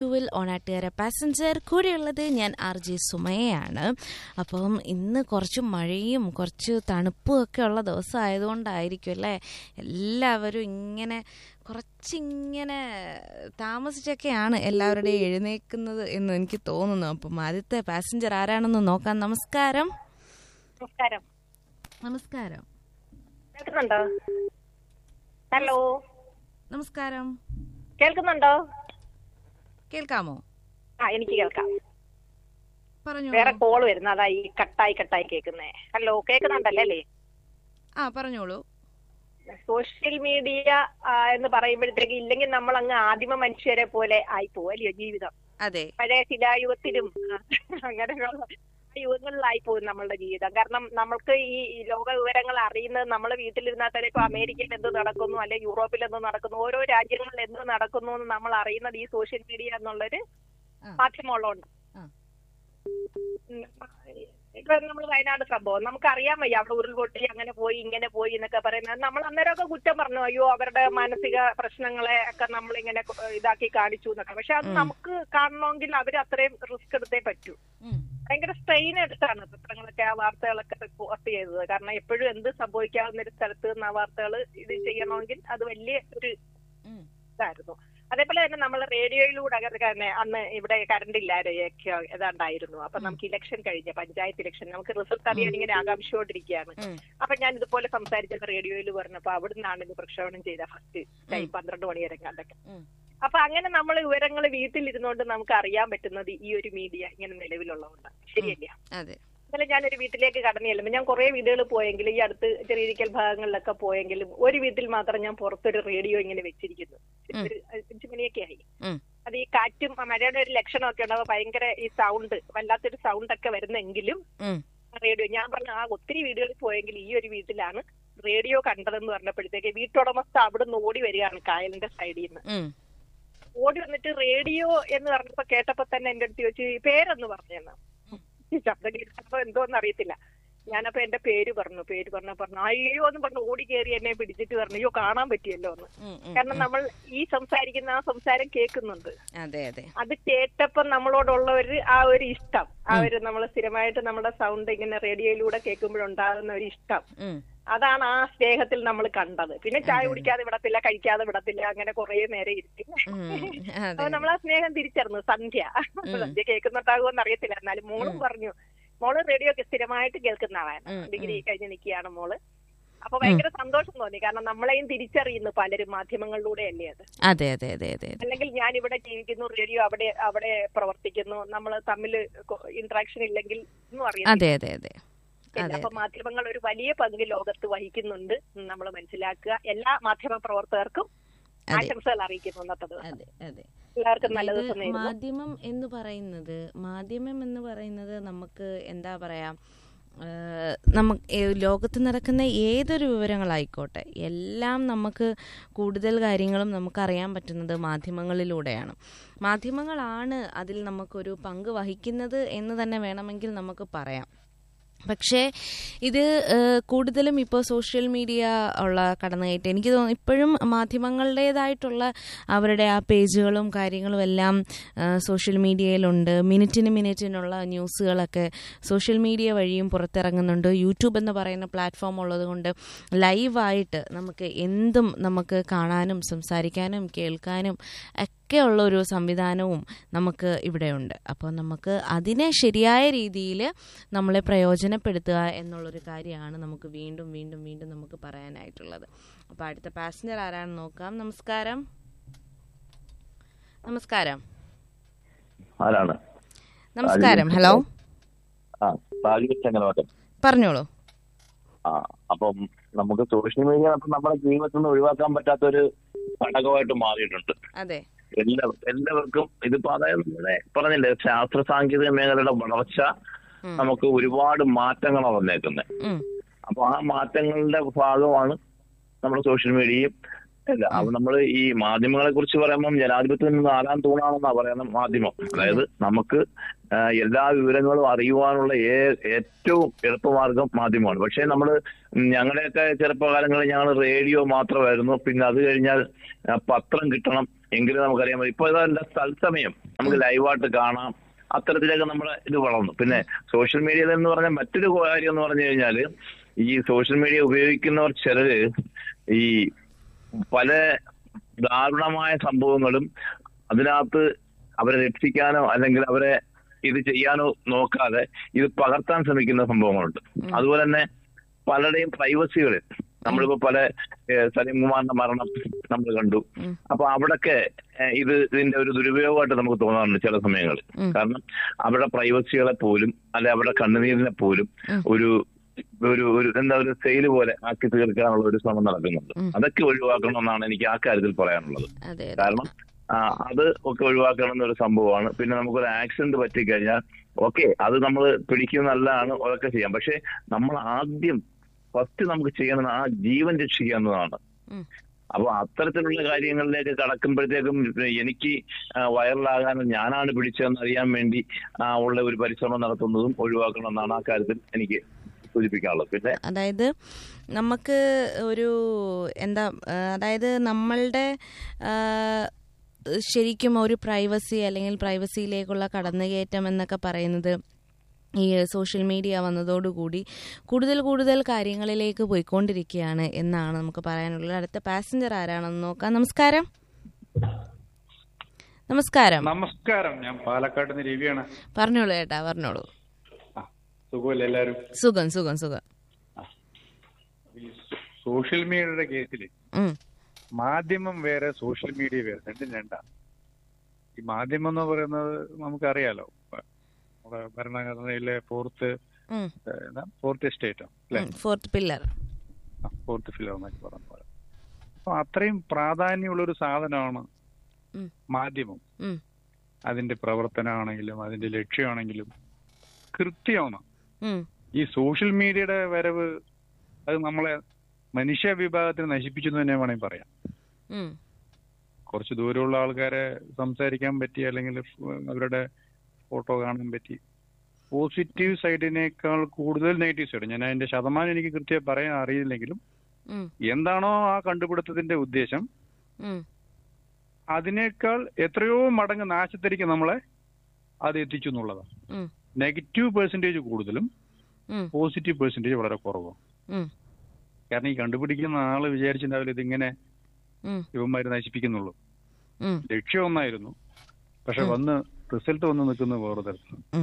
ടുവിൽ ഓണാട്ടുകാര പാസഞ്ചർ കൂടെയുള്ളത് ഞാൻ ആർ ജി സുമയാണ് അപ്പം ഇന്ന് കുറച്ച് മഴയും കുറച്ച് തണുപ്പും ഒക്കെ ഉള്ള ദിവസം ആയതുകൊണ്ടായിരിക്കും അല്ലേ എല്ലാവരും ഇങ്ങനെ കുറച്ചിങ്ങനെ താമസിച്ചൊക്കെയാണ് എല്ലാവരുടെയും എഴുന്നേക്കുന്നത് എന്ന് എനിക്ക് തോന്നുന്നു അപ്പം ആദ്യത്തെ പാസഞ്ചർ ആരാണെന്ന് നോക്കാം നമസ്കാരം നമസ്കാരം നമസ്കാരം കേൾക്കുന്നുണ്ടോ ഹലോ നമസ്കാരം കേൾക്കുന്നുണ്ടോ കേൾക്കാമോ ആ എനിക്ക് കേൾക്കാം പറഞ്ഞോളൂ വേറെ കോൾ വരുന്നു അതാ ഈ കട്ടായി കട്ടായി കേൾക്കുന്നേ ഹലോ കേൾക്കുന്നുണ്ടല്ലേ അല്ലേ ആ പറഞ്ഞോളൂ സോഷ്യൽ മീഡിയ എന്ന് പറയുമ്പോഴത്തേക്ക് ഇല്ലെങ്കിൽ നമ്മൾ അങ്ങ് ആദിമ മനുഷ്യരെ പോലെ ആയി പോവല്ലയോ ജീവിതം അതെ പഴയ ശിലായുഗത്തിലും ആ, അങ്ങനെയുള്ള യുഗങ്ങളിലായി പോകും നമ്മളുടെ ജീവിതം കാരണം നമ്മൾക്ക് ഈ ഈ ലോക വിവരങ്ങൾ അറിയുന്നത് നമ്മൾ വീട്ടിലിരുന്നാൽ തന്നെ ഇപ്പൊ അമേരിക്കയിൽ എന്ത് നടക്കുന്നു അല്ലെ യൂറോപ്പിൽ എന്ത് നടക്കുന്നു ഓരോ രാജ്യങ്ങളിൽ എന്ത് നടക്കുന്നു എന്ന് നമ്മൾ അറിയുന്നത് ഈ സോഷ്യൽ മീഡിയ എന്നുള്ളൊരു ആ. മാധ്യമമുള്ളതുകൊണ്ട് ആ. ഉം, ഇപ്പൊ നമ്മൾ വയനാട് സംഭവം നമുക്കറിയാൻ വയ്യ അവിടെ ഉരുൾപൊട്ടി അങ്ങനെ പോയി ഇങ്ങനെ പോയി എന്നൊക്കെ പറയുന്നത് നമ്മൾ അന്നേരമൊക്കെ കുറ്റം പറഞ്ഞു അയ്യോ അവരുടെ മാനസിക പ്രശ്നങ്ങളെ ഒക്കെ നമ്മൾ ഇങ്ങനെ ഇതാക്കി കാണിച്ചു എന്നൊക്കെ പക്ഷെ അത് ഉം. നമുക്ക് കാണണമെങ്കിൽ അവർ അത്രയും റിസ്ക് എടുത്തേ പറ്റൂ ഉം. ഭയങ്കര സ്ട്രെയിൻ എടുത്താണ് പത്രങ്ങളൊക്കെ ആ വാർത്തകളൊക്കെ റിപ്പോർട്ട് ചെയ്തത് കാരണം എപ്പോഴും എന്ത് സംഭവിക്കാവുന്ന ഒരു സ്ഥലത്ത് നിന്ന് ആ വാർത്തകൾ ഇത് ചെയ്യണമെങ്കിൽ അത് വലിയ ഒരു ഉം. ഇതായിരുന്നു അതേപോലെ തന്നെ നമ്മൾ റേഡിയോയിലൂടെ അങ്ങനെ തന്നെ അന്ന് ഇവിടെ കറണ്ട് ഇല്ലാതൊക്കെ ഏതാണ്ടായിരുന്നു അപ്പൊ നമുക്ക് ഇലക്ഷൻ കഴിഞ്ഞ പഞ്ചായത്ത് ഇലക്ഷൻ നമുക്ക് റിസൾട്ട് അറിയാൻ ഇങ്ങനെ ആകാംക്ഷയോണ്ടിരിക്കുകയാണ് ഉം. അപ്പൊ ഞാൻ ഇതുപോലെ സംസാരിച്ചത് റേഡിയോയിൽ പറഞ്ഞപ്പോ അവിടുന്നാണ് ഇത് പ്രക്ഷേപണം ചെയ്ത ഫസ്റ്റ് ടൈം പന്ത്രണ്ട് മണി വരെ കണ്ടൊക്കെ ഉം. അപ്പൊ അങ്ങനെ നമ്മൾ വിവരങ്ങൾ വീട്ടിലിരുന്നുകൊണ്ട് നമുക്ക് അറിയാൻ പറ്റുന്നത് ഈ ഒരു മീഡിയ ഇങ്ങനെ നിലവിലുള്ളതുകൊണ്ടാണ് ശരിയല്ല അതെ ഇന്നലെ ഞാനൊരു വീട്ടിലേക്ക് കടന്നു ചെല്ലുമ്പോൾ ഞാൻ കുറെ വീടുകൾ പോയെങ്കിലും ഈ അടുത്ത് ചെറിയിരിക്കൽ ഭാഗങ്ങളിലൊക്കെ പോയെങ്കിലും ഒരു വീട്ടിൽ മാത്രം ഞാൻ പുറത്തൊരു റേഡിയോ ഇങ്ങനെ വെച്ചിരിക്കുന്നു ഒരു അഞ്ചു മണിയൊക്കെ ആയി ഉം. അത് ഈ കാറ്റും ആ മഴയുടെ ഒരു ലക്ഷണമൊക്കെ ഉണ്ടാവുക ഭയങ്കര ഈ സൗണ്ട് വല്ലാത്തൊരു സൗണ്ട് ഒക്കെ വരുന്നെങ്കിലും ഉം. റേഡിയോ ഞാൻ പറഞ്ഞ ആ ഒത്തിരി വീടുകളിൽ പോയെങ്കിൽ ഈ ഒരു വീട്ടിലാണ് റേഡിയോ കണ്ടതെന്ന് പറഞ്ഞപ്പോഴത്തേക്ക് വീട്ടുടമസ്ഥ അവിടുന്ന് ഓടി വരികയാണ് കായലിന്റെ സൈഡിൽ നിന്ന് ഉം. ഓടി വന്നിട്ട് റേഡിയോ എന്ന് പറഞ്ഞപ്പോ കേട്ടപ്പോ തന്നെ എന്റെ അടുത്ത് ചോദിച്ചു "ഈ പേരൊന്ന് പറഞ്ഞെന്ന് ഈ ശബ്ദം കേട്ടപ്പോ എന്തോന്ന് അറിയത്തില്ല ഞാനപ്പോ എന്റെ പേര് പറഞ്ഞു പേര് പറഞ്ഞ പറഞ്ഞു അയ്യോ എന്ന് പറഞ്ഞു ഓടി കയറി എന്നെ പിടിച്ചിട്ട് പറഞ്ഞു അയ്യോ കാണാൻ പറ്റിയല്ലോ എന്ന് ഉം. ഉം. കാരണം നമ്മൾ ഈ സംസാരിക്കുന്ന ആ സംസാരം കേൾക്കുന്നുണ്ട് അതെ അതെ അത് കേട്ടപ്പം നമ്മളോടുള്ള ഒരു ആ ഒരു ഇഷ്ടം ആ ഒരു നമ്മൾ സ്ഥിരമായിട്ട് നമ്മുടെ സൗണ്ട് ഇങ്ങനെ റേഡിയോയിലൂടെ കേൾക്കുമ്പോഴുണ്ടാകുന്ന ഒരു ഇഷ്ടം ഉം. അതാണ് ആ സ്നേഹത്തിൽ നമ്മൾ കണ്ടത് പിന്നെ ചായ കുടിക്കാതെ വിടത്തില്ല കഴിക്കാതെ വിടത്തില്ല അങ്ങനെ കുറെ നേരം ഇരുത്തി ഉം. അപ്പൊ അതെ നമ്മൾ ആ സ്നേഹം തിരിച്ചറിഞ്ഞു സന്ധ്യ സന്ധ്യ കേൾക്കുന്നുണ്ടാകുമെന്ന് അറിയത്തില്ല എന്നാലും മോളും പറഞ്ഞു മോള് റേഡിയോ ഒക്കെ സ്ഥിരമായിട്ട് കേൾക്കുന്ന ആളാണ് ഉം, ഡിഗ്രി കഴിഞ്ഞ് നിൽക്കുകയാണ് മോള് അപ്പൊ ഭയങ്കര സന്തോഷം തോന്നി കാരണം നമ്മളെയും തിരിച്ചറിയുന്നു പലരും മാധ്യമങ്ങളിലൂടെ അല്ലേ അത് അതെ അതെ അതെ അതെ അതെ അല്ലെങ്കിൽ ഞാൻ ഇവിടെ ജീവിക്കുന്നു റേഡിയോ അവിടെ അവിടെ പ്രവർത്തിക്കുന്നു നമ്മൾ തമ്മിൽ ഇന്ററാക്ഷൻ ഇല്ലെങ്കിൽ ഒന്നും അറിയാം അതെ അതെ അതെ അതെ അപ്പൊ മാധ്യമങ്ങൾ ഒരു വലിയ പങ്ക് ലോകത്ത് വഹിക്കുന്നുണ്ട് നമ്മൾ മനസ്സിലാക്കുക എല്ലാ മാധ്യമ പ്രവർത്തകർക്കും അതെ. ആശംസകൾ അറിയിക്കുന്നു ഇന്നത്തെ ദിവസം അതെ അതെ എല്ലാവർക്കും നല്ല ഇത് ദിവസം നേരുന്നു മാധ്യമം എന്ന് പറയുന്നത് മാധ്യമം എന്ന് പറയുന്നത് നമുക്ക് എന്താ പറയാ നമുക്ക് ലോകത്ത് നടക്കുന്ന ഏതൊരു വിവരങ്ങളായിക്കോട്ടെ എല്ലാം നമുക്ക് കൂടുതൽ കാര്യങ്ങളും നമുക്ക് അറിയാൻ പറ്റുന്നത് മാധ്യമങ്ങളിലൂടെയാണ് മാധ്യമങ്ങളാണ് അതിൽ നമുക്കൊരു പങ്ക് വഹിക്കുന്നത് എന്ന് തന്നെ വേണമെങ്കിൽ നമുക്ക് പറയാം പക്ഷേ ഇത് ഏഹ്, കൂടുതലും ഇപ്പോൾ സോഷ്യൽ മീഡിയ ഉള്ള കടന്നുകയറ്റം എനിക്ക് തോന്നുന്നു ഇപ്പോഴും മാധ്യമങ്ങളുടേതായിട്ടുള്ള അവരുടെ ആ പേജുകളും കാര്യങ്ങളും എല്ലാം ഏഹ്, സോഷ്യൽ മീഡിയയിലുണ്ട് മിനിറ്റിന് മിനിറ്റിനുള്ള ന്യൂസുകളൊക്കെ സോഷ്യൽ മീഡിയ വഴിയും പുറത്തിറങ്ങുന്നുണ്ട് യൂട്യൂബ് എന്ന് പറയുന്ന പ്ലാറ്റ്ഫോം ഉള്ളതുകൊണ്ട് ലൈവായിട്ട് നമുക്ക് എന്തും നമുക്ക് കാണാനും സംസാരിക്കാനും കേൾക്കാനും ഒക്കെ ഉള്ള ഒരു സംവിധാനവും നമുക്ക് ഇവിടെയുണ്ട് അപ്പോൾ നമുക്ക് അതിനെ ശരിയായ രീതിയിൽ നമ്മളെ പ്രയോജനപ്പെടുത്തുക എന്നുള്ളൊരു കാര്യമാണ് നമുക്ക് വീണ്ടും വീണ്ടും വീണ്ടും നമുക്ക് പറയാനായിട്ടുള്ളത് അപ്പോൾ അടുത്ത പാസഞ്ചർ ആരാണെന്ന് നോക്കാം നമസ്കാരം നമസ്കാരം ആരാണ് നമസ്കാരം ഹലോ ആ സാഗിർ ചങ്ങലവട്ടം പറഞ്ഞോളൂ ആ അപ്പം നമുക്ക് സോഷ്യൽ മീഡിയ അപ്പം നമ്മുടെ ജീവിതത്തിൽ നിന്ന് ഒഴിവാക്കാൻ പറ്റാത്ത ഒരു ഘടകമായിട്ട് മാറിയിട്ടുണ്ട് അതെ എല്ലാ എല്ലാവർക്കും ഇതിപ്പോ അതായത് നമ്മുടെ പറഞ്ഞില്ലേ ശാസ്ത്ര സാങ്കേതിക മേഖലയുടെ വളർച്ച ഉം. നമുക്ക് ഒരുപാട് മാറ്റങ്ങളാണ് വന്നേക്കുന്നത് ഉം. അപ്പൊ ആ മാറ്റങ്ങളുടെ ഭാഗമാണ് നമ്മുടെ സോഷ്യൽ മീഡിയയും അല്ല അപ്പൊ നമ്മൾ ഈ മാധ്യമങ്ങളെ കുറിച്ച് പറയുമ്പോൾ ജനാധിപത്യത്തിൽ നിന്ന് നാലാം തൂണാണെന്നാ പറയുന്ന മാധ്യമം അതായത് നമുക്ക് ആ, എല്ലാ വിവരങ്ങളും അറിയുവാനുള്ള ഏ- ഏറ്റവും എളുപ്പമാർഗം മാധ്യമമാണ് പക്ഷേ നമ്മൾ ഞങ്ങളുടെയൊക്കെ ചെറുപ്പകാലങ്ങളിൽ ഞങ്ങൾ റേഡിയോ മാത്രമായിരുന്നു പിന്നെ അത് കഴിഞ്ഞാൽ ആ, പത്രം കിട്ടണം എങ്കിലും നമുക്കറിയാൻ പറ്റും ഇപ്പൊ ഇതെല്ലാം തത്സമയം നമുക്ക് ലൈവായിട്ട് കാണാം അത്തരത്തിലൊക്കെ നമ്മുടെ ഇത് വളർന്നു പിന്നെ സോഷ്യൽ മീഡിയയിൽ എന്ന് പറഞ്ഞാൽ മറ്റൊരു കാര്യം എന്ന് പറഞ്ഞു കഴിഞ്ഞാല് ഈ സോഷ്യൽ മീഡിയ ഉപയോഗിക്കുന്നവർ ചിലര് ഈ പല ദാരുണമായ സംഭവങ്ങളും അതിനകത്ത് അവരെ രക്ഷിക്കാനോ അല്ലെങ്കിൽ അവരെ ഇത് ചെയ്യാനോ നോക്കാതെ ഇത് പകർത്താൻ ശ്രമിക്കുന്ന സംഭവങ്ങളുണ്ട് അതുപോലെ തന്നെ പലരുടെയും പ്രൈവസികളിൽ നമ്മളിപ്പോ പല ഏഹ്, സലീം കുമാറിന്റെ മരണം നമ്മൾ കണ്ടു ഉം. അപ്പൊ അവിടൊക്കെ ഏഹ്, ഇത് ഇതിന്റെ ഒരു ദുരുപയോഗമായിട്ട് നമുക്ക് തോന്നാറുണ്ട് ചില സമയങ്ങളിൽ ഉം. കാരണം അവരുടെ പ്രൈവസികളെ പോലും അല്ലെ അവരുടെ കണ്ണുനീരിനെ പോലും ഉം. ഒരു ഒരു ഒരു എന്താ ഒരു സെയിൽ പോലെ ആക്കി തീർക്കാനുള്ള ഒരു ശ്രമം നടക്കുന്നുണ്ട് ഉം. അതൊക്കെ ഒഴിവാക്കണമെന്നാണ് എനിക്ക് ആ കാര്യത്തിൽ പറയാനുള്ളത് അതെ അതെ കാരണം ആ, അത് ഒക്കെ ഒഴിവാക്കണം എന്നൊരു സംഭവമാണ് പിന്നെ നമുക്കൊരു ആക്സിഡന്റ് പറ്റിക്കഴിഞ്ഞാൽ ഓക്കെ അത് നമ്മൾ പിടിക്കുന്ന നല്ലതാണ് അതൊക്കെ ചെയ്യാം പക്ഷെ നമ്മൾ ആദ്യം ഫസ്റ്റ് നമുക്ക് ചെയ്യണത് ആ ജീവൻ രക്ഷിക്കുക എന്നതാണ് ഉം. അപ്പൊ അത്തരത്തിലുള്ള കാര്യങ്ങളിലേക്ക് കടക്കുമ്പോഴത്തേക്കും എനിക്ക് ആ, വൈറലാകാൻ ഞാനാണ് പിടിച്ചതെന്ന് അറിയാൻ വേണ്ടി ആ, ഉള്ള ഒരു പരിശ്രമം നടത്തുന്നതും ഒഴിവാക്കണം എന്നാണ് ആ കാര്യത്തിൽ എനിക്ക് സൂചിപ്പിക്കാനുള്ളത് പിന്നെ അതായത് നമുക്ക് ഒരു എന്താ ആ, അതായത് നമ്മളുടെ ആ, ശരിക്കും ഒരു പ്രൈവസി അല്ലെങ്കിൽ പ്രൈവസിയിലേക്കുള്ള കടന്നുകയറ്റം എന്നൊക്കെ പറയുന്നത് ഈ സോഷ്യൽ മീഡിയ വന്നതോടുകൂടി കൂടുതൽ കൂടുതൽ കാര്യങ്ങളിലേക്ക് പോയിക്കൊണ്ടിരിക്കുകയാണ് എന്നാണ് നമുക്ക് പറയാനുള്ളത് അടുത്ത പാസഞ്ചർ ആരാണെന്ന് നോക്കാം നമസ്കാരം നമസ്കാരം നമസ്കാരം ഞാൻ പാലക്കാട് നിന്ന് രവിയാണ് പറഞ്ഞോളൂ ചേട്ടാ പറഞ്ഞോളൂ ആ, സുഖമല്ലേ എല്ലാരും സുഖം സുഖം സുഖം ഈ സോഷ്യൽ മീഡിയയുടെ കേസിൽ ഉം, മാധ്യമം വേറെ സോഷ്യൽ മീഡിയ വേറെ രണ്ടും രണ്ടാ ഈ മാധ്യമം എന്ന് പറയുന്നത് നമുക്കറിയാലോ പ- നമ്മുടെ ഭരണഘടനയിലെ ഫോർത്ത് ഉം, ഫോർത്ത് എസ്റ്റേറ്റോ അല്ലെ ഉം, ഫോർത്ത് പില്ലർ ഫോർത്ത് ഫിലർ എന്നൊക്കെ പറഞ്ഞ പോലെ അപ്പൊ അത്രയും പ്രാധാന്യമുള്ള ഒരു സാധനമാണ് ഉം. മാധ്യമം ഉം, അതിന്റെ പ്രവർത്തനമാണെങ്കിലും അതിന്റെ ലക്ഷ്യമാണെങ്കിലും കൃത്യമാണ് ഉം, ഈ സോഷ്യൽ മീഡിയയുടെ വരവ് അത് നമ്മളെ മനുഷ്യ വിഭാഗത്തിന് നശിപ്പിച്ചു എന്ന് തന്നെ വേണമെങ്കിൽ പറയാം ഉം, കുറച്ച് ദൂരമുള്ള ആൾക്കാരെ സംസാരിക്കാൻ പറ്റി അല്ലെങ്കിൽ അവരുടെ ഫോട്ടോ കാണാൻ പറ്റി പോസിറ്റീവ് സൈഡിനേക്കാൾ കൂടുതൽ നെഗറ്റീവ് സൈഡ് ഞാൻ അതിന്റെ ശതമാനം എനിക്ക് കൃത്യമായി പറയാൻ അറിയില്ലെങ്കിലും ഉം, എന്താണോ ആ കണ്ടുപിടുത്തത്തിന്റെ ഉദ്ദേശം ഉം, അതിനേക്കാൾ എത്രയോ മടങ്ങ് നാശത്തിലേക്ക് നമ്മളെ അത് എത്തിച്ചു എന്നുള്ളതാണ് ഉം, നെഗറ്റീവ് പെർസെന്റേജ് കൂടുതലും ഉം, പോസിറ്റീവ് പെർസെന്റേജ് വളരെ കുറവും ഉം, കാരണം ഈ കണ്ടുപിടിക്കുന്ന ആള് വിചാരിച്ചിട്ടുണ്ടാവില്ല ഇതിങ്ങനെ ഉം, ഇവന്മാര് നശിപ്പിക്കുന്നുള്ളൂ ഉം, ലക്ഷ്യം ഒന്നായിരുന്നു പക്ഷെ വന്ന് റിസൾട്ട് വന്ന് നിൽക്കുന്നത് വേറെ തരത്തിൽ ഉം,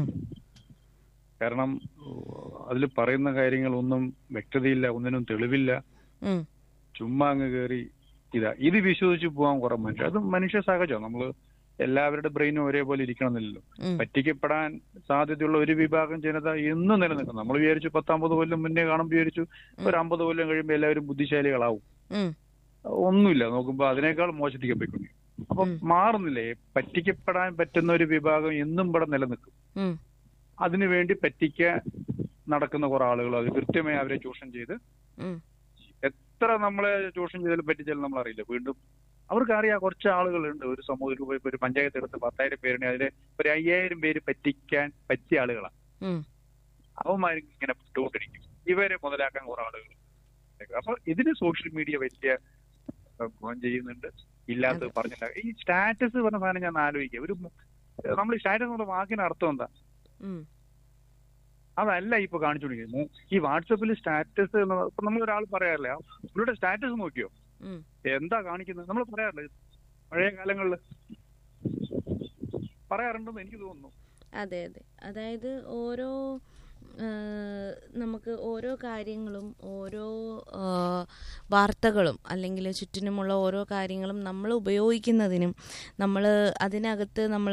കാരണം അതിൽ പറയുന്ന കാര്യങ്ങളൊന്നും വ്യക്തതയില്ല ഒന്നിനും തെളിവില്ല ഉം, ചുമ്മാ അങ്ങ് കയറി ഇതാ ഇത് വിശ്വസിച്ച് പോകാൻ കുറെ മനുഷ്യർ അത് മനുഷ്യ സഹജം നമ്മള് എല്ലാവരുടെ ബ്രെയിനും ഒരേപോലെ ഇരിക്കണമെന്നില്ലല്ലോ ഉം, പറ്റിക്കപ്പെടാൻ സാധ്യതയുള്ള ഒരു വിഭാഗം ജനത എന്നും നിലനിൽക്കും നമ്മൾ വിചാരിച്ചു പത്തമ്പത് കൊല്ലം മുന്നേ കാണുമ്പോൾ വിചാരിച്ചു ഒരു അമ്പത് കൊല്ലം കഴിയുമ്പോൾ എല്ലാവരും ബുദ്ധിശാലികളാവും ഉം, ഒന്നുമില്ല നോക്കുമ്പോ അതിനേക്കാൾ മോശത്തിക്ക് പോയിക്കൊണ്ടു അപ്പൊ മാറുന്നില്ലേ പറ്റിക്കപ്പെടാൻ പറ്റുന്ന ഒരു വിഭാഗം എന്നും ഇവിടെ നിലനിൽക്കും ഉം, അതിനുവേണ്ടി പറ്റിക്കാൻ നടക്കുന്ന കുറെ ആളുകൾ അത് കൃത്യമായി അവരെ ചൂഷണം ചെയ്ത് ഉം, എത്ര നമ്മളെ ചൂഷണം ചെയ്താലും പറ്റിച്ചാലും നമ്മൾ അറിയില്ല വീണ്ടും അവർക്ക് അറിയാം കുറച്ച് ആളുകളുണ്ട് ഒരു സമൂഹത്തിൽ പോയി ഇപ്പൊ ഒരു പഞ്ചായത്ത് എടുത്ത് പത്തായിരം പേരിനെ അതില് ഒരു അയ്യായിരം പേര് പറ്റിക്കാൻ പറ്റിയ ആളുകളാണ് ഉം, അവന്മാർ ഇങ്ങനെ വിട്ടുകൊണ്ടിരിക്കും ഇവരെ മുതലാക്കാൻ കുറെ ആളുകൾ അപ്പൊ ഇതിന് സോഷ്യൽ മീഡിയ വലിയ ഏഹ്, ഗുണം ചെയ്യുന്നുണ്ട് ഇല്ലാത്തത് പറഞ്ഞില്ല ഈ സ്റ്റാറ്റസ് പറഞ്ഞ സാധനം ഞാൻ ആലോചിക്കുക ഒരു നമ്മൾ സ്റ്റാറ്റസ് എന്നുള്ള വാക്കിന് അർത്ഥം എന്താ ഉം, അതല്ല ഇപ്പൊ കാണിച്ചുകൊണ്ടിരിക്കുന്നത് ഈ വാട്സപ്പിൽ സ്റ്റാറ്റസ് എന്ന് ഇപ്പൊ നമ്മൾ ഒരാൾ പറയാറില്ല പുള്ളിയുടെ സ്റ്റാറ്റസ് നോക്കിയോ ഉം. എന്താ കാണിക്കുന്നത് നമ്മൾ പറയാറില്ല പഴയ കാലങ്ങളിൽ പറയാറുണ്ടെന്ന് എനിക്ക് തോന്നുന്നു അതെ അതെ അതായത് ഓരോ ആ, നമുക്ക് ഓരോ കാര്യങ്ങളും ഓരോ ആ, വാർത്തകളും അല്ലെങ്കിൽ ചുറ്റിനുമുള്ള ഓരോ കാര്യങ്ങളും നമ്മൾ ഉപയോഗിക്കുന്നതിനും നമ്മൾ അതിനകത്ത് നമ്മൾ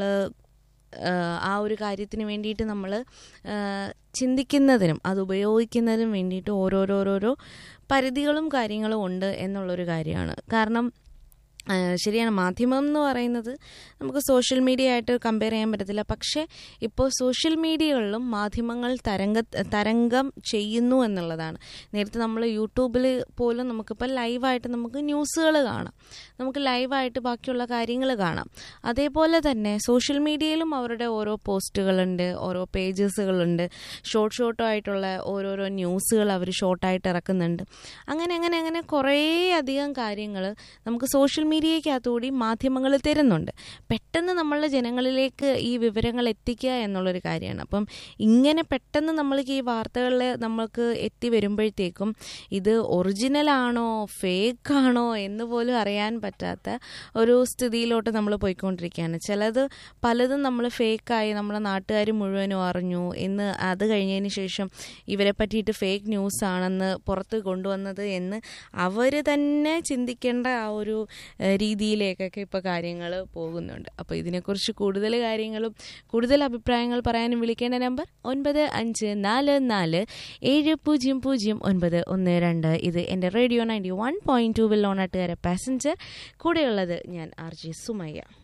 ആ ഒരു കാര്യത്തിന് വേണ്ടിയിട്ട് നമ്മൾ ചിന്തിക്കുന്നതിനും അത് ഉപയോഗിക്കുന്നതിനും വേണ്ടിയിട്ട് ഓരോരോരോരോ പരിധികളും കാര്യങ്ങളും ഉണ്ട് എന്നുള്ളൊരു കാര്യമാണ് കാരണം ആ, ശരിയാണ് മാധ്യമം എന്ന് പറയുന്നത് നമുക്ക് സോഷ്യൽ മീഡിയ ആയിട്ട് കമ്പയർ ചെയ്യാൻ പറ്റത്തില്ല പക്ഷേ ഇപ്പോൾ സോഷ്യൽ മീഡിയകളിലും മാധ്യമങ്ങൾ തരംഗ തരംഗം ചെയ്യുന്നു എന്നുള്ളതാണ് നേരത്തെ നമ്മൾ യൂട്യൂബിൽ പോലും നമുക്കിപ്പോൾ ലൈവായിട്ട് നമുക്ക് ന്യൂസുകൾ കാണാം നമുക്ക് ലൈവായിട്ട് ബാക്കിയുള്ള കാര്യങ്ങൾ കാണാം അതേപോലെ തന്നെ സോഷ്യൽ മീഡിയയിലും അവരുടെ ഓരോ പോസ്റ്റുകളുണ്ട് ഓരോ പേജസുകളുണ്ട് ഷോർട്ട് ഷോർട്ടോ ആയിട്ടുള്ള ഓരോരോ ന്യൂസുകൾ അവർ ഷോർട്ടായിട്ട് ഇറക്കുന്നുണ്ട് അങ്ങനെ അങ്ങനെ അങ്ങനെ കുറേ അധികം കാര്യങ്ങൾ നമുക്ക് സോഷ്യൽ മീഡിയയ്ക്കകത്തുകൂടി മാധ്യമങ്ങൾ തരുന്നുണ്ട് പെട്ടെന്ന് നമ്മളുടെ ജനങ്ങളിലേക്ക് ഈ വിവരങ്ങൾ എത്തിക്കുക എന്നുള്ളൊരു കാര്യമാണ് അപ്പം ഇങ്ങനെ പെട്ടെന്ന് നമ്മൾക്ക് ഈ വാർത്തകളിൽ നമ്മൾക്ക് എത്തി വരുമ്പോഴത്തേക്കും ഇത് ഒറിജിനലാണോ ഫേക്കാണോ എന്ന് പോലും അറിയാൻ പറ്റാത്ത ഒരു സ്ഥിതിയിലോട്ട് നമ്മൾ പോയിക്കൊണ്ടിരിക്കുകയാണ് ചിലത് പലതും നമ്മൾ ഫേക്കായി നമ്മളെ നാട്ടുകാർ മുഴുവനും അറിഞ്ഞു എന്ന് അത് കഴിഞ്ഞതിന് ശേഷം ഇവരെ പറ്റിയിട്ട് ഫേക്ക് ന്യൂസ് ആണെന്ന് പുറത്ത് കൊണ്ടുവന്നത് എന്ന് അവർ തന്നെ ചിന്തിക്കേണ്ട ആ ഒരു ഏഹ്, രീതിയിലേക്കൊക്കെ ഇപ്പോൾ കാര്യങ്ങൾ പോകുന്നുണ്ട് അപ്പോൾ ഇതിനെക്കുറിച്ച് കൂടുതൽ കാര്യങ്ങളും കൂടുതൽ അഭിപ്രായങ്ങൾ പറയാനും വിളിക്കേണ്ട നമ്പർ ഒൻപത് അഞ്ച് നാല് നാല് ഏഴ് പൂജ്യം പൂജ്യം ഒൻപത് ഒന്ന് രണ്ട് ഇത് എൻ്റെ radio ninety one point two വിൽ ഓണാട്ടുകാരെ പാസഞ്ചർ കൂടെയുള്ളത് ഞാൻ ആർ ജെ സുമയ്യ